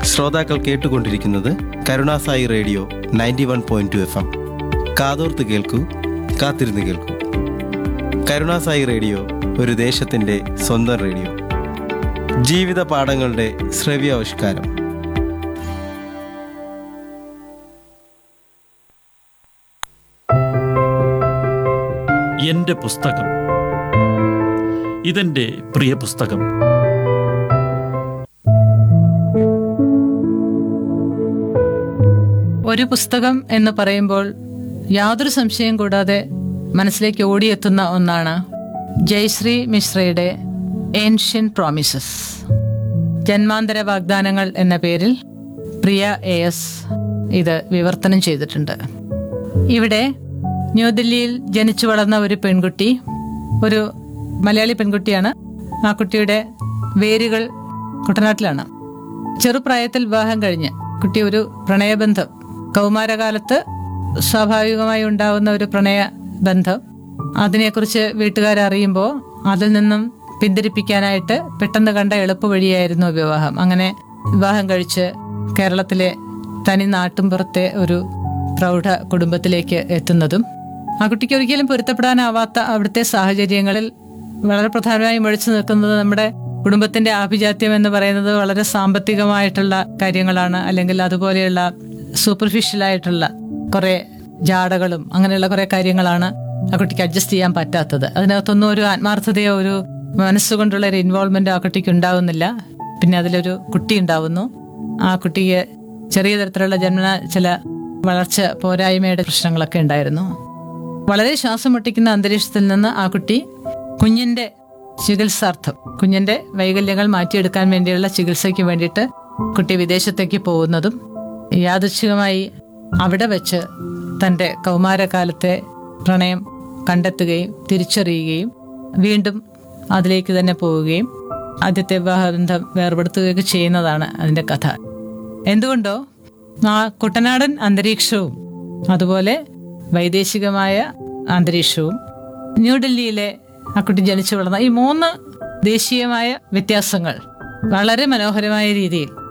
ശ്രോതാക്കൾ കേട്ടുകൊണ്ടിരിക്കുന്നത് Karunasai radio ninety one point two F M കാതോർത്ത് കേൾക്കൂ കാത്തിരുന്ന് കേൾക്കൂ കരുണാസായി റേഡിയോ ഒരു ദേശത്തിൻ്റെ സ്വന്തം റേഡിയോ ജീവിത പാഠങ്ങളുടെ ശ്രവ്യാവിഷ്കാരം എൻ്റെ പുസ്തകം ഇതെൻ്റെ പ്രിയ പുസ്തകം ഒരു പുസ്തകം എന്ന് പറയുമ്പോൾ യാതൊരു സംശയം കൂടാതെ മനസ്സിലേക്ക് ഓടിയെത്തുന്ന ഒന്നാണ് ജയശ്രീ മിശ്രയുടെ ഏൻഷ്യൻ പ്രോമിസസ് ജന്മാന്തര വാഗ്ദാനങ്ങൾ എന്ന പേരിൽ പ്രിയ എ എസ് ഇത് വിവർത്തനം ചെയ്തിട്ടുണ്ട് ഇവിടെ ന്യൂഡൽഹിയിൽ ജനിച്ചു വളർന്ന ഒരു പെൺകുട്ടി ഒരു മലയാളി പെൺകുട്ടിയാണ് ആ കുട്ടിയുടെ വേരുകൾ കുട്ടനാട്ടിലാണ് ചെറുപ്രായത്തിൽ വിവാഹം കഴിഞ്ഞ് കുട്ടി ഒരു പ്രണയബന്ധം കൗമാരകാലത്ത് സ്വാഭാവികമായി ഉണ്ടാവുന്ന ഒരു പ്രണയ ബന്ധം അതിനെക്കുറിച്ച് വീട്ടുകാരറിയുമ്പോൾ അതിൽ നിന്നും പിന്തിരിപ്പിക്കാനായിട്ട് പെട്ടെന്ന് കണ്ട എളുപ്പ വഴിയായിരുന്നു വിവാഹം അങ്ങനെ വിവാഹം കഴിച്ച് കേരളത്തിലെ തനി നാട്ടുംപുറത്തെ ഒരു പ്രൗഢ കുടുംബത്തിലേക്ക് എത്തുന്നതും ആ കുട്ടിക്ക് ഒരിക്കലും പൊരുത്തപ്പെടാനാവാത്ത അവിടുത്തെ സാഹചര്യങ്ങളിൽ വളരെ പ്രധാനമായും ഒഴിച്ചു നിൽക്കുന്നത് നമ്മുടെ കുടുംബത്തിന്റെ ആഭിജാത്യം എന്ന് പറയുന്നത് വളരെ സാമ്പത്തികമായിട്ടുള്ള കാര്യങ്ങളാണ് അല്ലെങ്കിൽ അതുപോലെയുള്ള സൂപ്പർഫിഷ്യൽ ആയിട്ടുള്ള കുറെ ജാടകളും അങ്ങനെയുള്ള കുറെ കാര്യങ്ങളാണ് ആ കുട്ടിക്ക് അഡ്ജസ്റ്റ് ചെയ്യാൻ പറ്റാത്തത് അതിനകത്തൊന്നും ഒരു ആത്മാർത്ഥതയോ ഒരു മനസ്സുകൊണ്ടുള്ള ഒരു ഇൻവോൾവ്മെന്റ് ആ കുട്ടിക്ക് ഉണ്ടാവുന്നില്ല പിന്നെ അതിലൊരു കുട്ടി ഉണ്ടാവുന്നു ആ കുട്ടിക്ക് ചെറിയ തരത്തിലുള്ള ജന്മന ചില വളർച്ച പോരായ്മയുടെ പ്രശ്നങ്ങളൊക്കെ ഉണ്ടായിരുന്നു വളരെ ശ്വാസം മുട്ടിക്കുന്ന അന്തരീക്ഷത്തിൽ നിന്ന് ആ കുട്ടി കുഞ്ഞിന്റെ ചികിത്സാർത്ഥം കുഞ്ഞിന്റെ വൈകല്യങ്ങൾ മാറ്റിയെടുക്കാൻ വേണ്ടിയുള്ള ചികിത്സയ്ക്ക് വേണ്ടിയിട്ട് കുട്ടി വിദേശത്തേക്ക് പോകുന്നതും യാദൃച്ഛികമായി അവിടെ വെച്ച് തന്റെ കൗമാരകാലത്തെ പ്രണയം കണ്ടെത്തുകയും തിരിച്ചറിയുകയും വീണ്ടും അതിലേക്ക് തന്നെ പോവുകയും ആദ്യത്തെ വിവാഹബന്ധം വേർപെടുത്തുകയൊക്കെ ചെയ്യുന്നതാണ് അതിന്റെ കഥ എന്തുകൊണ്ടോ ആ കുട്ടനാടൻ അന്തരീക്ഷവും അതുപോലെ വൈദേശികമായ അന്തരീക്ഷവും ന്യൂഡൽഹിയിലെ ആ കുട്ടി ജനിച്ചു വളർന്ന ഈ മൂന്ന് ദേശീയമായ വ്യത്യാസങ്ങൾ വളരെ മനോഹരമായ രീതിയിൽ